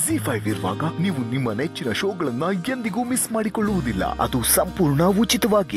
G five ಇರುವಾಗ ನೀವು ನಿಮ್ಮ ನೆಚ್ಚಿನ ಶೋಗಳನ್ನ ಎಂದಿಗೂ ಮಿಸ್ ಮಾಡಿಕೊಳ್ಳುವುದಿಲ್ಲ ಅದು ಸಂಪೂರ್ಣ ಉಚಿತವಾಗಿ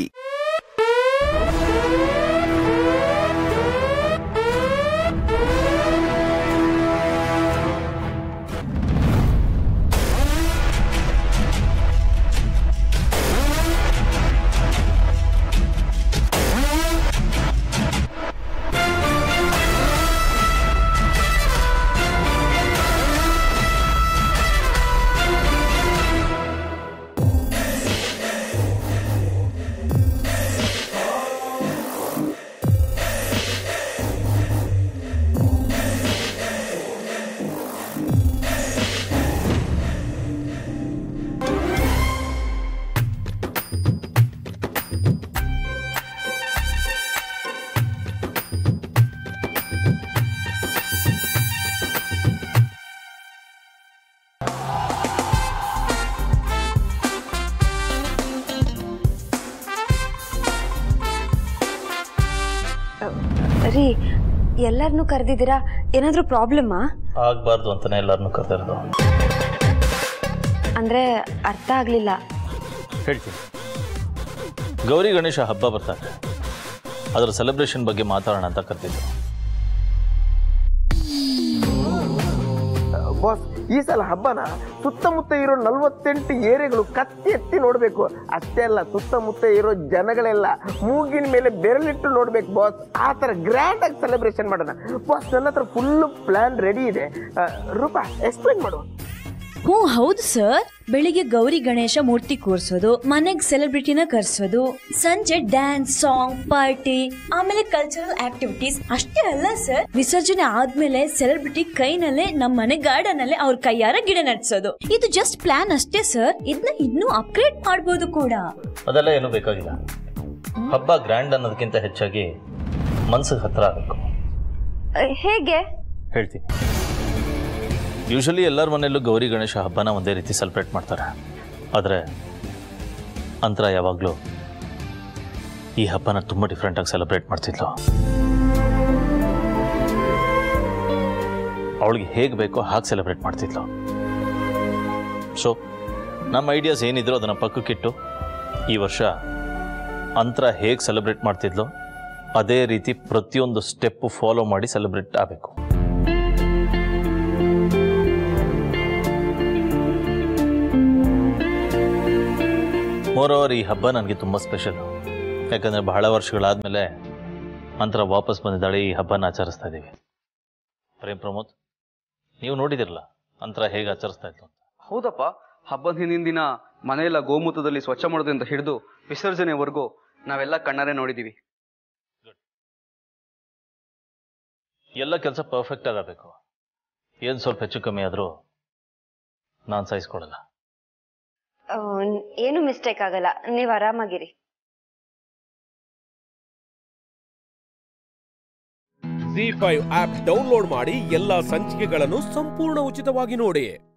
ರೀ ಎಲ್ಲರನ್ನೂ ಕರೆದಿದ್ದೀರಾ ಏನಾದರೂ ಪ್ರಾಬ್ಲಮ್ಮಾ ಆಗಬಾರ್ದು ಅಂತಲೇ ಎಲ್ಲರನ್ನೂ ಕರೆದಿರೋದು ಅಂದರೆ ಅರ್ಥ ಆಗಲಿಲ್ಲ ಹೇಳ್ತೀನಿ ಗೌರಿ ಗಣೇಶ ಹಬ್ಬ ಬರ್ತಾರೆ ಅದರ ಸೆಲೆಬ್ರೇಷನ್ ಬಗ್ಗೆ ಮಾತಾಡೋಣ ಅಂತ ಕರೆದಿದ್ದು ಬಾಸ್ ಈ ಸಲ ಹಬ್ಬನ ಸುತ್ತಮುತ್ತ ಇರೋ ನಲ್ವತ್ತೆಂಟು ಏರಿಯಾಗಳು ಕತ್ತಿ ಎತ್ತಿ ನೋಡ್ಬೇಕು ಅಷ್ಟೇ ಅಲ್ಲ ಸುತ್ತಮುತ್ತ ಇರೋ ಜನಗಳೆಲ್ಲ ಮೂಗಿನ ಮೇಲೆ ಬೆರಳಿಟ್ಟು ನೋಡ್ಬೇಕು ಬಾಸ್ ಆ ಥರ ಗ್ರ್ಯಾಂಡ್ ಆಗಿ ಸೆಲೆಬ್ರೇಷನ್ ಮಾಡೋಣ ಬಾಸ್ ನನ್ನ ಹತ್ರ ಫುಲ್ ಪ್ಲಾನ್ ರೆಡಿ ಇದೆ ಆ, ರೂಪಾ ಎಕ್ಸ್ಪ್ಲೈನ್ ಮಾಡು ಹ್ಞೂ ಹೌದು ಸರ್ ಬೆಳಿಗ್ಗೆ ಗೌರಿ ಗಣೇಶ ಮೂರ್ತಿ ಕೂರ್ಸೋದು ಮನೆಗ್ ಸೆಲೆಬ್ರಿಟಿನ ಕರ್ಸೋದು ಸಂಜೆ ಡ್ಯಾನ್ಸ್ ಸಾಂಗ್ ಪಾರ್ಟಿ ಆಮೇಲೆ ಕಲ್ಚರಲ್ ಆಕ್ಟಿವಿಟೀಸ್ ಅಷ್ಟೇ ಅಲ್ಲ ಸರ್ ವಿಸರ್ಜನೆ ಆದ್ಮೇಲೆ ಸೆಲೆಬ್ರಿಟಿ ಕೈನಲ್ಲೇ ನಮ್ಮ ಮನೆ ಗಾರ್ಡನ್ ಅಲ್ಲೇ ಅವ್ರ ಕೈಯಾರ ಗಿಡ ನಡ್ಸೋದು ಇದು ಜಸ್ಟ್ ಪ್ಲಾನ್ ಅಷ್ಟೇ ಸರ್ ಇದನ್ನ ಇನ್ನೂ ಅಪ್ಗ್ರೇಡ್ ಮಾಡ್ಬೋದು ಕೂಡ ಅದೆಲ್ಲ ಏನೂ ಬೇಕಾಗಿಲ್ಲ ಹಬ್ಬ ಗ್ರ್ಯಾಂಡ್ ಅನ್ನೋದಕ್ಕಿಂತ ಹೆಚ್ಚಾಗಿ ಮನ್ಸಿಗೆ ಹತ್ರ ಆಗಬೇಕು ಹೇಗೆ ಹೇಳ್ತೀನಿ ಯೂಶಲಿ ಎಲ್ಲರ ಮನೆಯಲ್ಲೂ ಗೌರಿ ಗಣೇಶ ಹಬ್ಬನ ಒಂದೇ ರೀತಿ ಸೆಲೆಬ್ರೇಟ್ ಮಾಡ್ತಾರೆ ಆದರೆ ಅಂತರ ಯಾವಾಗಲೂ ಈ ಹಬ್ಬನ ತುಂಬ ಡಿಫ್ರೆಂಟಾಗಿ ಸೆಲೆಬ್ರೇಟ್ ಮಾಡ್ತಿದ್ಲು ಅವಳಿಗೆ ಹೇಗೆ ಬೇಕೋ ಹಾಗೆ ಸೆಲೆಬ್ರೇಟ್ ಮಾಡ್ತಿದ್ಲು ಸೊ ನಮ್ಮ ಐಡಿಯಾಸ್ ಏನಿದ್ರು ಅದನ್ನು ಪಕ್ಕಕ್ಕಿಟ್ಟು ಈ ವರ್ಷ ಅಂತರ ಹೇಗೆ ಸೆಲೆಬ್ರೇಟ್ ಮಾಡ್ತಿದ್ಲೋ ಅದೇ ರೀತಿ ಪ್ರತಿಯೊಂದು ಸ್ಟೆಪ್ಪು ಫಾಲೋ ಮಾಡಿ ಸೆಲೆಬ್ರೇಟ್ ಆಗಬೇಕು ಮೋರ್ ಓವರ್ ಈ ಹಬ್ಬ ನನಗೆ ತುಂಬ ಸ್ಪೆಷಲ್ ಯಾಕಂದರೆ ಬಹಳ ವರ್ಷಗಳಾದಮೇಲೆ ಅಂತರ ವಾಪಸ್ ಬಂದಿದ್ದಾಳೆ ಈ ಹಬ್ಬನ ಆಚರಿಸ್ತಾ ಇದ್ದೀವಿ ಪ್ರೇಮ್ ಪ್ರಮೋದ್ ನೀವು ನೋಡಿದಿರಲ್ಲ ಅಂತರ ಹೇಗೆ ಆಚರಿಸ್ತಾ ಇತ್ತು ಅಂತ ಹೌದಪ್ಪ ಹಬ್ಬದ ಹಿಂದಿನ ದಿನ ಮನೆಯೆಲ್ಲ ಗೋಮೂತ್ರದಲ್ಲಿ ಸ್ವಚ್ಛ ಮಾಡೋದ್ರಿಂದ ಹಿಡಿದು ವಿಸರ್ಜನೆವರೆಗೂ ನಾವೆಲ್ಲ ಕಣ್ಣಾರೆ ನೋಡಿದೀವಿ ಎಲ್ಲ ಕೆಲಸ ಪರ್ಫೆಕ್ಟ್ ಆಗಬೇಕು ಏನು ಸ್ವಲ್ಪ ಹೆಚ್ಚು ಕಮ್ಮಿ ಆದರೂ ನಾನು ಸಹಿಸ್ಕೊಳ್ಳಲ್ಲ ಆ, ಏನು ಮಿಸ್ಟೇಕ್ ಆಗಲ್ಲ ನೀವು ಆರಾಮಾಗಿರಿ ಜಿ ಫೈವ್ ಆಪ್ ಡೌನ್ಲೋಡ್ ಮಾಡಿ ಎಲ್ಲಾ ಸಂಚಿಕೆಗಳನ್ನು ಸಂಪೂರ್ಣ ಉಚಿತವಾಗಿ ನೋಡಿ